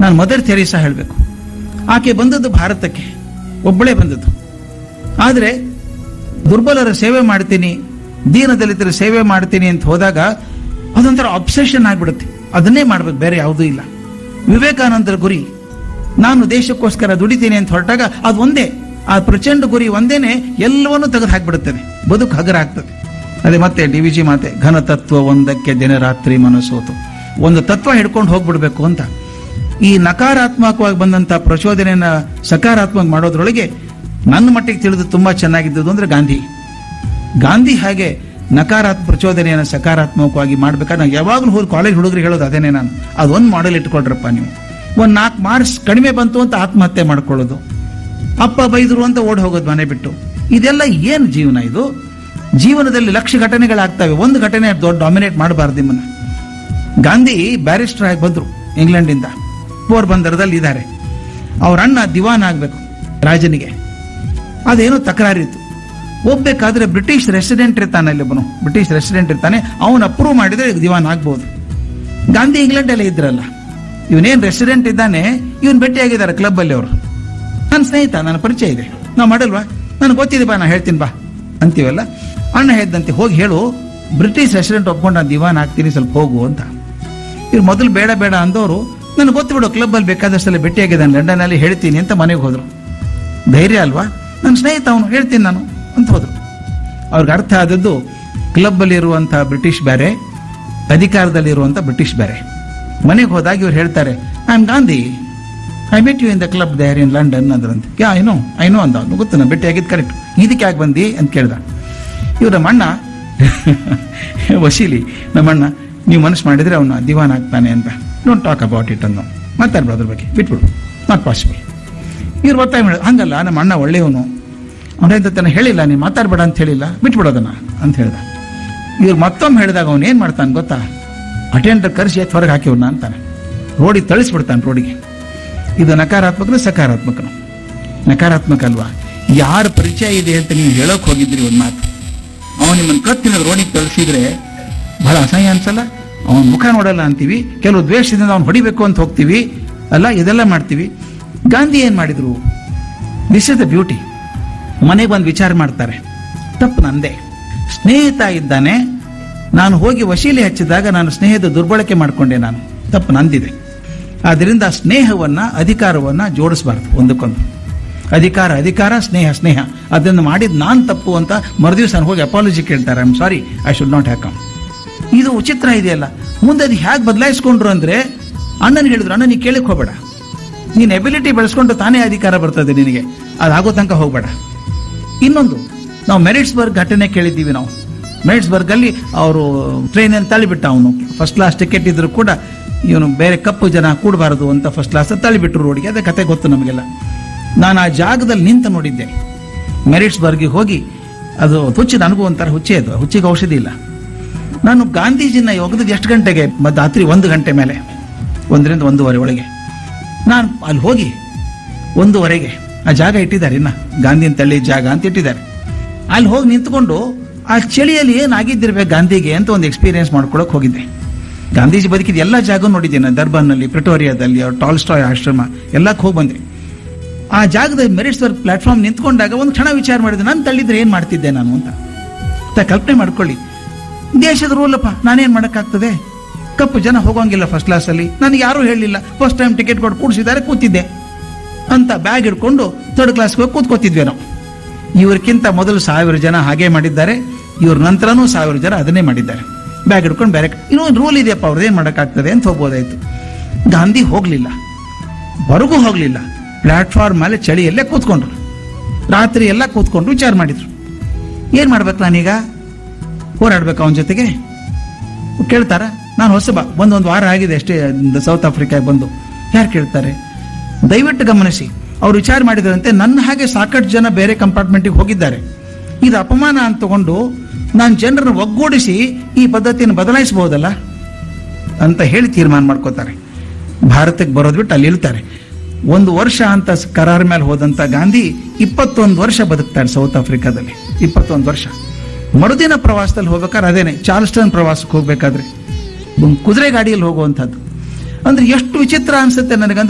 ನಾನು mother Theresa ಹೇಳಬೇಕು ಆಕೆ ಬಂದದ್ದು ಭಾರತಕ್ಕೆ ಒಬ್ಬಳೇ ಬಂದದ್ದು ಆದರೆ ದುರ್ಬಲರ ಸೇವೆ ಮಾಡ್ತೀನಿ ದೀನದಲಿತರ ಸೇವೆ ಮಾಡ್ತೀನಿ ಅಂತ ಹೋದಾಗ ಅದೊಂಥರ ಅಬ್ಸೆಷನ್ ಆಗ್ಬಿಡುತ್ತೆ ಅದನ್ನೇ ಮಾಡ್ಬೇಕು ಬೇರೆ ಯಾವುದೂ ಇಲ್ಲ ವಿವೇಕಾನಂದರ ಗುರಿ ನಾನು ದೇಶಕ್ಕೋಸ್ಕರ ದುಡಿತೀನಿ ಅಂತ ಹೊರಟಾಗ ಅದು ಒಂದೇ ಆ ಪ್ರಚಂಡ ಗುರಿ ಒಂದೇನೆ ಎಲ್ಲವನ್ನೂ ತೆಗೆದು ಹಾಕ್ಬಿಡುತ್ತದೆ ಬದುಕು ಹಗರ ಆಗ್ತದೆ ಅದೇ ಮತ್ತೆ ಡಿ ವಿ ಜಿ ಮಾತೆ ಘನ ತತ್ವ ಒಂದಕ್ಕೆ ದಿನರಾತ್ರಿ ಮನಸ್ಸೋತು ಒಂದು ತತ್ವ ಹಿಡ್ಕೊಂಡು ಹೋಗ್ಬಿಡ್ಬೇಕು ಅಂತ ಈ ನಕಾರಾತ್ಮಕವಾಗಿ ಬಂದಂತ ಪ್ರಚೋದನೆಯನ್ನ ಸಕಾರಾತ್ಮಕ ಮಾಡೋದ್ರೊಳಗೆ ನನ್ನ ಮಟ್ಟಿಗೆ ತಿಳಿದು ತುಂಬಾ ಚೆನ್ನಾಗಿದ್ದದು ಅಂದ್ರೆ ಗಾಂಧಿ ಗಾಂಧಿ ಹಾಗೆ ನಕಾರಾತ್ಮಕ ಪ್ರಚೋದನೆಯನ್ನು ಸಕಾರಾತ್ಮಕವಾಗಿ ಮಾಡ್ಬೇಕಾದ್ರೆ ನಾನು ಯಾವಾಗಲೂ ಹೋಗಿ ಕಾಲೇಜ್ ಹುಡುಗರಿಗೆ ಹೇಳೋದು ಅದೇನೆ ನಾನು ಅದೊಂದು ಮಾಡೆಲ್ ಇಟ್ಕೊಳ್ರಪ್ಪ ನೀವು ಒಂದು ನಾಲ್ಕು ಮಾರ್ಕ್ಸ್ ಕಡಿಮೆ ಬಂತು ಅಂತ ಆತ್ಮಹತ್ಯೆ ಮಾಡ್ಕೊಳ್ಳೋದು ಅಪ್ಪ ಬೈದ್ರು ಅಂತ ಓಡ್ ಹೋಗೋದು ಮನೆ ಬಿಟ್ಟು ಇದೆಲ್ಲ ಏನು ಜೀವನ ಇದು ಜೀವನದಲ್ಲಿ ಲಕ್ಷ ಘಟನೆಗಳಾಗ್ತವೆ ಒಂದು ಘಟನೆ ದೊಡ್ಡ ಡಾಮಿನೇಟ್ ಮಾಡಬಾರ್ದು ನಿಮ್ಮನ್ನ ಗಾಂಧಿ ಬ್ಯಾರಿಸ್ಟರ್ ಆಗಿ ಬಂದ್ರು ಇಂಗ್ಲೆಂಡಿಂದ ಪೋರ್ಬಂದರದಲ್ಲಿ ಇದ್ದಾರೆ ಅವ್ರ ಅಣ್ಣ ದಿವಾನ್ ಆಗಬೇಕು ರಾಜನಿಗೆ ಅದೇನೋ ತಕರಾರಿತ್ತು ಹೋಗ್ಬೇಕಾದ್ರೆ ಬ್ರಿಟಿಷ್ ರೆಸಿಡೆಂಟ್ ಇರ್ತಾನೆ ಅಲ್ಲಿ ಒಬ್ಬನು ಬ್ರಿಟಿಷ್ ರೆಸಿಡೆಂಟ್ ಇರ್ತಾನೆ ಅವನು ಅಪ್ರೂವ್ ಮಾಡಿದ್ರೆ ದಿವಾನ್ ಆಗ್ಬೋದು ಗಾಂಧಿ ಇಂಗ್ಲೆಂಡಲ್ಲೇ ಇದ್ರಲ್ಲ ಇವನೇನ್ ರೆಸಿಡೆಂಟ್ ಇದ್ದಾನೆ ಇವನ್ ಭೇಟಿಯಾಗಿದ್ದಾರೆ ಕ್ಲಬ್ ಅಲ್ಲಿ ಅವರು ನನ್ನ ಸ್ನೇಹಿತ ನನ್ನ ಪರಿಚಯ ಇದೆ ನಾವು ಮಾಡಲ್ವಾ ನನಗೆ ಗೊತ್ತಿದೆ ಬಾ ನಾ ಹೇಳ್ತೀನಿ ಬಾ ಅಂತೀವಲ್ಲ ಅಣ್ಣ ಹೇಳ್ದಂತೆ ಹೋಗಿ ಹೇಳು ಬ್ರಿಟಿಷ್ ರೆಸಿಡೆಂಟ್ ಒಪ್ಕೊಂಡು ನಾನು ದಿವಾನ್ ಆಗ್ತೀನಿ ಸ್ವಲ್ಪ ಹೋಗು ಅಂತ ಇವ್ರು ಮೊದಲು ಬೇಡ ಬೇಡ ಅಂದವರು ನನಗೆ ಗೊತ್ತು ಬಿಡು ಕ್ಲಬ್ಬಲ್ಲಿ ಬೇಕಾದಷ್ಟೆಲ್ಲ ಭೇಟಿಯಾಗಿದ್ದಾನೆ ಲಂಡನ್ನಲ್ಲಿ ಹೇಳ್ತೀನಿ ಅಂತ ಮನೆಗೆ ಹೋದ್ರು ಧೈರ್ಯ ಅಲ್ವಾ ನನ್ನ ಸ್ನೇಹಿತ ಅವನು ಹೇಳ್ತೀನಿ ನಾನು ಅಂತ ಹೋದ್ರು ಅವ್ರಿಗೆ ಅರ್ಥ ಆದದ್ದು ಕ್ಲಬ್ಬಲ್ಲಿ ಇರುವಂಥ ಬ್ರಿಟಿಷ್ ಬೇರೆ ಅಧಿಕಾರದಲ್ಲಿರುವಂಥ ಬ್ರಿಟಿಷ್ ಬೇರೆ ಮನೆಗೆ ಹೋದಾಗ ಇವ್ರು ಹೇಳ್ತಾರೆ I am Gandhi I met you in the club there in London ಅಂದ್ರಂತೆ ಯಾ ಐನೋ ಐನೋ ಅಂದ ಅವ್ನು ಗೊತ್ತು ನಾನು ಭೇಟಿಯಾಗಿದ್ದು ಕರೆಕ್ಟ್ ಇದಕ್ಕೆ ಯಾಕೆ ಬಂದಿ ಅಂತ ಕೇಳ್ದ ಇವ್ರ ನಮ್ಮಣ್ಣ ವಶೀಲಿ ನಮ್ಮಣ್ಣ ನೀವು ಮನಸ್ಸು ಮಾಡಿದ್ರೆ ಅವನು ದಿವಾನ್ ಆಗ್ತಾನೆ ಅಂತ ಡೋಂಟ್ ಟಾಕ್ ಅಬೌಟ್ ಇಟ್ ಅನ್ನೋ ಮಾತಾಡ್ಬಾರ್ದು ಅದ್ರ ಬಗ್ಗೆ ಬಿಟ್ಬಿಡು ನಾಟ್ ಪಾಸಿಬಲ್ ಇವ್ರು ಒತ್ತಾಯ ಮಾಡಿದ್ರು ಹಂಗಲ್ಲ ನಮ್ಮ ಅಣ್ಣ ಒಳ್ಳೆಯವನು ಅವನ ತನ ಹೇಳಿಲ್ಲ ನೀನು ಮಾತಾಡ್ಬೇಡ ಅಂತ ಹೇಳಿಲ್ಲ ಬಿಟ್ಬಿಡೋದನ್ನ ಅಂತ ಹೇಳ್ದ ಇವ್ರು ಮತ್ತೊಮ್ಮೆ ಹೇಳಿದಾಗ ಅವನು ಏನು ಮಾಡ್ತಾನೆ ಗೊತ್ತಾ ಅಟೆಂಡರ್ ಕರೆಸಿ ಎತ್ತು ಹೊರಗೆ ಹಾಕಿವ್ನ ಅಂತಾನೆ ರೋಡಿಗೆ ತಳಿಸ್ಬಿಡ್ತಾನೆ ರೋಡಿಗೆ ಇದು ನಕಾರಾತ್ಮಕನು ಸಕಾರಾತ್ಮಕನು ನಕಾರಾತ್ಮಕ ಅಲ್ವಾ ಯಾರ ಪರಿಚಯ ಇದೆ ಅಂತ ನೀವು ಹೇಳೋಕೆ ಹೋಗಿದ್ರಿ ಒಂದು ಮಾತು ಅವನು ನಿಮ್ಮನ್ನು ಕತ್ತಿನ ರೋಡಿಗೆ ತಳಿಸಿದ್ರೆ ಬಹಳ ಅಸಹ್ಯ ಅನ್ಸಲ್ಲ ಅವನ ಮುಖ ನೋಡಲ್ಲ ಅಂತೀವಿ ಕೆಲವು ದ್ವೇಷದಿಂದ ಅವ್ನು ಹೊಡಿಬೇಕು ಅಂತ ಹೋಗ್ತೀವಿ ಅಲ್ಲ ಇದೆಲ್ಲ ಮಾಡ್ತೀವಿ ಗಾಂಧಿ ಏನ್ ಮಾಡಿದ್ರು ದಿಸ್ ಇಸ್ ದ ಬ್ಯೂಟಿ ಮನೆಗೆ ಬಂದು ವಿಚಾರ ಮಾಡ್ತಾರೆ ತಪ್ಪು ನಂದೇ ಸ್ನೇಹಿತ ಇದ್ದಾನೆ ನಾನು ಹೋಗಿ ವಶೀಲಿ ಹಚ್ಚಿದಾಗ ನಾನು ಸ್ನೇಹದ ದುರ್ಬಳಕೆ ಮಾಡಿಕೊಂಡೆ ನಾನು ತಪ್ಪು ನಂದಿದೆ ಆದ್ರಿಂದ ಸ್ನೇಹವನ್ನ ಅಧಿಕಾರವನ್ನ ಜೋಡಿಸಬಾರ್ದು ಒಂದಕ್ಕೊಂದು ಅಧಿಕಾರ ಅಧಿಕಾರ ಸ್ನೇಹ ಸ್ನೇಹ ಅದನ್ನು ಮಾಡಿದ್ ನಾನ್ ತಪ್ಪು ಅಂತ ಮರುದಿವ್ಸ ನಾನು ಹೋಗಿ ಅಪಾಲಜಿ ಕೇಳ್ತಾರೆ I am sorry I should not have come ಇದು ವಿಚಿತ್ರ ಇದೆಯಲ್ಲ ಮುಂದೆ ಅದು ಹೇಗೆ ಬದಲಾಯಿಸ್ಕೊಂಡ್ರು ಅಂದ್ರೆ ಅಣ್ಣನಿಗೆ ಹೇಳಿದ್ರು ಅಣ್ಣ ನೀ ಕೇಳಕ್ ಹೋಗ್ಬೇಡ ನೀನ್ ಎಬಿಲಿಟಿ ಬೆಳೆಸ್ಕೊಂಡು ತಾನೇ ಅಧಿಕಾರ ಬರ್ತದೆ ನಿನಗೆ ಅದಾಗೋ ತನಕ ಹೋಗ್ಬೇಡ ಇನ್ನೊಂದು ನಾವು ಮೆರಿಟ್ಸ್ಬರ್ಗ್ ಘಟನೆ ಕೇಳಿದ್ದೀವಿ ನಾವು ಮೆರಿಟ್ಸ್ಬರ್ಗ್ ಅಲ್ಲಿ ಅವರು ಟ್ರೈನ್ ಅನ್ನು ತಳ್ಳಿಬಿಟ್ಟ ಅವನು ಫಸ್ಟ್ ಕ್ಲಾಸ್ ಟಿಕೆಟ್ ಇದ್ರು ಕೂಡ ಇವನು ಬೇರೆ ಕಪ್ಪು ಜನ ಕೂಡಬಾರದು ಅಂತ ಫಸ್ಟ್ ಕ್ಲಾಸ್ ತಳ್ಳಿಬಿಟ್ರು ರೋಡಿಗೆ ಅದೇ ಕತೆ ಗೊತ್ತು ನಮಗೆಲ್ಲ ನಾನು ಆ ಜಾಗದಲ್ಲಿ ನಿಂತು ನೋಡಿದ್ದೆ ಮೆರಿಟ್ಸ್ಬರ್ಗಿಗೆ ಹೋಗಿ ಅದು ಹುಚ್ಚು ನನಗೂ ಒಂಥರ ಹುಚ್ಚೆ ಅದು ಹುಚ್ಚಿಗೆ ಔಷಧಿ ಇಲ್ಲ ನಾನು ಗಾಂಧೀಜಿನ ಒಗೆದು ಎಷ್ಟು ಗಂಟೆಗೆ ಮ- ರಾತ್ರಿ ಒಂದು ಗಂಟೆ ಮೇಲೆ ಒಂದರಿಂದ ಒಂದೂವರೆ ಒಳಗೆ ನಾನು ಅಲ್ಲಿ ಹೋಗಿ ಒಂದೂವರೆಗೆ ಆ ಜಾಗ ಇಟ್ಟಿದ್ದಾರೆ ಇನ್ನ ಗಾಂಧಿನ ತಳ್ಳಿ ಜಾಗ ಅಂತ ಇಟ್ಟಿದ್ದಾರೆ ಅಲ್ಲಿ ಹೋಗಿ ನಿಂತ್ಕೊಂಡು ಆ ಚಳಿಯಲ್ಲಿ ಏನಾಗಿದ್ದಿರ್ಬೇಕು ಗಾಂಧಿಗೆ ಅಂತ ಒಂದು ಎಕ್ಸ್ಪೀರಿಯನ್ಸ್ ಮಾಡ್ಕೊಳಕ್ ಹೋಗಿದ್ದೆ ಗಾಂಧೀಜಿ ಬದುಕಿದ ಎಲ್ಲ ಜಾಗ ನೋಡಿದ್ದೇನೆ ದರ್ಬಾನ್ನಲ್ಲಿ ಪ್ರಿಟೋರಿಯಾದಲ್ಲಿ ಅವ್ರ ಟಾಲ್ಸ್ಟಾಯ್ ಆಶ್ರಮ ಎಲ್ಲಕ್ಕೆ ಹೋಗಿ ಬಂದೆ ಆ ಜಾಗದ ಮೆರಿಟ್ಸ್ ವರ್ಕ್ ಪ್ಲಾಟ್ಫಾರ್ಮ್ ನಿಂತ್ಕೊಂಡಾಗ ಒಂದು ಕ್ಷಣ ವಿಚಾರ ಮಾಡಿದೆ ನಾನು ತಳ್ಳಿದ್ರೆ ಏನು ಮಾಡ್ತಿದ್ದೆ ನಾನು ಅಂತ ಅಂತ ಕಲ್ಪನೆ ಮಾಡ್ಕೊಳ್ಳಿ ದೇಶದ ರೂಲಪ್ಪ ನಾನೇನ್ ಮಾಡಕ್ಕಾಗ್ತದೆ ಕಪ್ಪು ಜನ ಹೋಗೋಂಗಿಲ್ಲ ಫಸ್ಟ್ ಕ್ಲಾಸಲ್ಲಿ ನನಗೆ ಯಾರೂ ಹೇಳಲಿಲ್ಲ ಫಸ್ಟ್ ಟೈಮ್ ಟಿಕೆಟ್ ಕೊಟ್ಟು ಕೂಡಿಸಿದ್ದಾರೆ ಕೂತಿದ್ದೆ ಅಂತ ಬ್ಯಾಗ್ ಹಿಡ್ಕೊಂಡು ಥರ್ಡ್ ಕ್ಲಾಸ್ಗೆ ಹೋಗಿ ಕೂತ್ಕೋತಿದ್ವಿ ನಾವು ಇವ್ರಕ್ಕಿಂತ ಮೊದಲು ಸಾವಿರ ಜನ ಹಾಗೆ ಮಾಡಿದ್ದಾರೆ ಇವ್ರ ನಂತರನೂ ಸಾವಿರ ಜನ ಅದನ್ನೇ ಮಾಡಿದ್ದಾರೆ ಬ್ಯಾಗ್ ಹಿಡ್ಕೊಂಡು ಬೇರೆ ಇನ್ನೊಂದು ರೂಲ್ ಇದೆಯಪ್ಪ ಅವ್ರದ್ದು ಏನು ಮಾಡೋಕ್ಕಾಗ್ತದೆ ಅಂತ ಹೋಗ್ಬೋದಾಯ್ತು ಗಾಂಧಿ ಹೋಗ್ಲಿಲ್ಲ ಹೊರಗೂ ಹೋಗ್ಲಿಲ್ಲ ಪ್ಲಾಟ್ಫಾರ್ಮ್ ಮೇಲೆ ಚಳಿಯಲ್ಲೇ ಕೂತ್ಕೊಂಡ್ರು ರಾತ್ರಿ ಎಲ್ಲ ಕೂತ್ಕೊಂಡು ವಿಚಾರ ಮಾಡಿದ್ರು ಏನ್ ಮಾಡ್ಬೇಕು ನಾನೀಗ ಹೋರಾಡ್ಬೇಕು ಅವನ ಜೊತೆಗೆ ಕೇಳ್ತಾರ ನಾನು ಹೊಸಬ ಬಂದು ಒಂದು ವಾರ ಆಗಿದೆ ಅಷ್ಟೇ ಸೌತ್ ಆಫ್ರಿಕಾಗೆ ಬಂದು ಯಾರು ಕೇಳ್ತಾರೆ ದಯವಿಟ್ಟು ಗಮನಿಸಿ ಅವ್ರು ವಿಚಾರ ಮಾಡಿದ್ರಂತೆ ನನ್ನ ಹಾಗೆ ಸಾಕಷ್ಟು ಜನ ಬೇರೆ ಕಂಪಾರ್ಟ್ಮೆಂಟಿಗೆ ಹೋಗಿದ್ದಾರೆ ಇದು ಅಪಮಾನ ಅಂತ ತಗೊಂಡು ನಾನು ಜನರನ್ನು ಒಗ್ಗೂಡಿಸಿ ಈ ಪದ್ಧತಿಯನ್ನು ಬದಲಾಯಿಸಬಹುದಲ್ಲ ಅಂತ ಹೇಳಿ ತೀರ್ಮಾನ ಮಾಡ್ಕೋತಾರೆ ಭಾರತಕ್ಕೆ ಬರೋದು ಬಿಟ್ಟು ಅಲ್ಲಿ ಇಳ್ತಾರೆ ಒಂದು ವರ್ಷ ಅಂತ ಸ್- ಕರಾರ್ ಮೇಲೆ ಹೋದಂತ ಗಾಂಧಿ ಇಪ್ಪತ್ತೊಂದು ವರ್ಷ ಬದುಕ್ತಾರೆ ಸೌತ್ ಆಫ್ರಿಕಾದಲ್ಲಿ ಇಪ್ಪತ್ತೊಂದು ವರ್ಷ ಮರುದಿನ ಪ್ರವಾಸದಲ್ಲಿ ಹೋಗ್ಬೇಕಾದ್ರೆ ಅದೇನೆ ಚಾರ್ಲ್ಸ್ಟನ್ ಪ್ರವಾಸಕ್ಕೆ ಹೋಗ್ಬೇಕಾದ್ರೆ ಒಂದು ಕುದುರೆ ಗಾಡಿಯಲ್ಲಿ ಹೋಗುವಂಥದ್ದು ಅಂದ್ರೆ ಎಷ್ಟು ವಿಚಿತ್ರ ಅನ್ಸುತ್ತೆ ನನಗಂದ್ರೆ